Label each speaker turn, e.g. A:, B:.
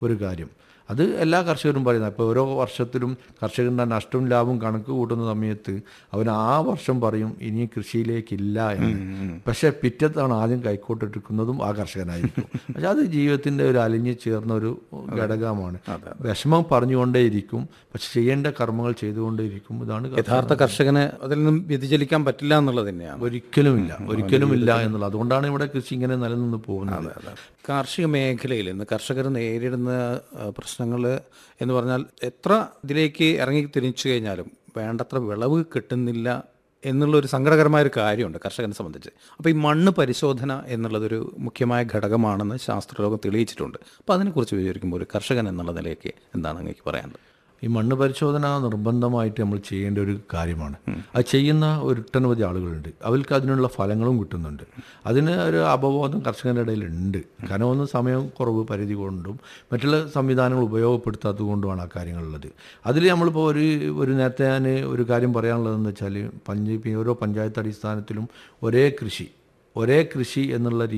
A: ഒരു കാര്യം അത് എല്ലാ കർഷകരും പറയുന്നത് ഇപ്പോൾ ഓരോ വർഷത്തിലും കർഷകൻ്റെ നഷ്ടവും ലാഭവും കണക്ക് കൂട്ടുന്ന സമയത്ത് അവൻ ആ വർഷം പറയും ഇനി കൃഷിയിലേക്കില്ല എന്ന് പക്ഷേ പിറ്റത്താണ് ആദ്യം കൈക്കോട്ടെടുക്കുന്നതും ആ കർഷകനായിരിക്കും പക്ഷെ അത് ജീവിതത്തിൻ്റെ ഒരു അലിഞ്ഞു ചേർന്ന ഒരു ഘടകമാണ് വിഷമം പറഞ്ഞുകൊണ്ടേയിരിക്കും പക്ഷെ ചെയ്യേണ്ട കർമ്മങ്ങൾ ചെയ്തുകൊണ്ടേയിരിക്കും ഇതാണ് കർഷകൻ.
B: യഥാർത്ഥ കർഷകന് അതിൽ നിന്നും വ്യതിചലിക്കാൻ പറ്റില്ല എന്നുള്ളത് തന്നെയാണ്
A: ഒരിക്കലുമില്ല ഒരിക്കലുമില്ല എന്നുള്ളത് അതുകൊണ്ടാണ് ഇവിടെ കൃഷി ഇങ്ങനെ നിലനിന്ന് പോകുന്നത്
B: കാർഷിക മേഖലയിൽ ഇന്ന് കർഷകർ നേരിടുന്ന പ്രശ്നങ്ങൾ എന്ന് പറഞ്ഞാൽ എത്ര ഇതിലേക്ക് ഇറങ്ങി തിരിച്ചു കഴിഞ്ഞാലും വേണ്ടത്ര വിളവ് കിട്ടുന്നില്ല എന്നുള്ളൊരു സങ്കടകരമായ ഒരു കാര്യമുണ്ട് കർഷകനെ സംബന്ധിച്ച് അപ്പോൾ ഈ മണ്ണ് പരിശോധന എന്നുള്ളതൊരു മുഖ്യമായ ഘടകമാണെന്ന് ശാസ്ത്രലോകം തെളിയിച്ചിട്ടുണ്ട് അപ്പോൾ അതിനെക്കുറിച്ച് വിവരിക്കുമ്പോൾ ഒരു കർഷകൻ എന്നുള്ള നിലയ്ക്ക് എന്താണ് അങ്ങേക്ക് പറയാനുള്ളത്
A: ഈ മണ്ണ് പരിശോധന നിർബന്ധമായിട്ട് നമ്മൾ ചെയ്യേണ്ട ഒരു കാര്യമാണ് അത് ചെയ്യുന്ന ഒട്ടനവധി ആളുകളുണ്ട് അവർക്ക് അതിനുള്ള ഫലങ്ങളും കിട്ടുന്നുണ്ട് അതിന് ഒരു അവബോധം കർഷകരുടെ ഇടയിൽ ഉണ്ട് കാരണം ഒന്ന് സമയം കുറവ് പരിധി കൊണ്ടും മറ്റുള്ള സംവിധാനങ്ങൾ ഉപയോഗപ്പെടുത്താത്തത് കൊണ്ടുമാണ് ആ കാര്യങ്ങളുള്ളത് അതിൽ നമ്മളിപ്പോൾ ഒരു ഒരു നേരത്തെ ഞാൻ ഒരു കാര്യം പറയാനുള്ളതെന്ന് വെച്ചാൽ പഞ്ച് ഓരോ പഞ്ചായത്ത് അടിസ്ഥാനത്തിലും ഒരേ കൃഷി ഒരേ കൃഷി എന്നുള്ള